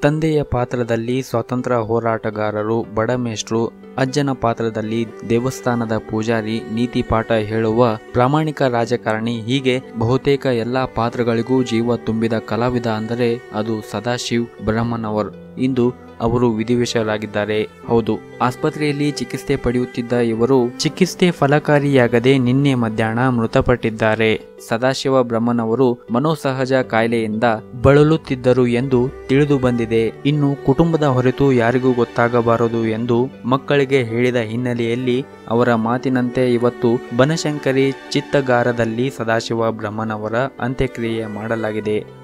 ತಂದೆಯ ಪಾತ್ರದಲ್ಲಿ ಸ್ವಾತಂತ್ರ್ಯ ಹೋರಾಟಗಾರರು ಬಡಮೇಷ್ಟ್ರು ಅಜ್ಜನ ಪಾತ್ರದಲ್ಲಿ ದೇವಸ್ಥಾನದ ಪೂಜಾರಿ ನೀತಿ ಪಾಠ ಹೇಳುವ ಪ್ರಾಮಾಣಿಕ ರಾಜಕಾರಣಿ ಹೀಗೆ ಬಹುತೇಕ ಎಲ್ಲಾ ಪಾತ್ರಗಳಿಗೂ ಜೀವ ತುಂಬಿದ ಕಲಾವಿದ ಅಂದರೆ ಅದು ಸದಾಶಿವ್ ಬ್ರಹ್ಮನವರ್ ಇಂದು ಅವರು ವಿಧಿವಶರಾಗಿದ್ದಾರೆ ಹೌದು ಆಸ್ಪತ್ರೆಯಲ್ಲಿ ಚಿಕಿತ್ಸೆ ಪಡೆಯುತ್ತಿದ್ದ ಇವರು ಚಿಕಿತ್ಸೆ ಫಲಕಾರಿಯಾಗದೆ ನಿನ್ನೆ ಮಧ್ಯಾಹ್ನ ಮೃತಪಟ್ಟಿದ್ದಾರೆ ಸದಾಶಿವ ಬ್ರಹ್ಮನವರು ಮನೋಸಹಜ ಕಾಯಿಲೆಯಿಂದ ಬಳಲುತ್ತಿದ್ದರು ಎಂದು ತಿಳಿದು ಬಂದಿದೆ ಇನ್ನು ಕುಟುಂಬದ ಹೊರತು ಯಾರಿಗೂ ಗೊತ್ತಾಗಬಾರದು ಎಂದು ಮಕ್ಕಳಿಗೆ ಹೇಳಿದ ಹಿನ್ನೆಲೆಯಲ್ಲಿ ಅವರ ಮಾತಿನಂತೆ ಇವತ್ತು ಬನಶಂಕರಿ ಚಿತ್ತಗಾರದಲ್ಲಿ ಸದಾಶಿವ ಬ್ರಹ್ಮನವರ ಅಂತ್ಯಕ್ರಿಯೆ ಮಾಡಲಾಗಿದೆ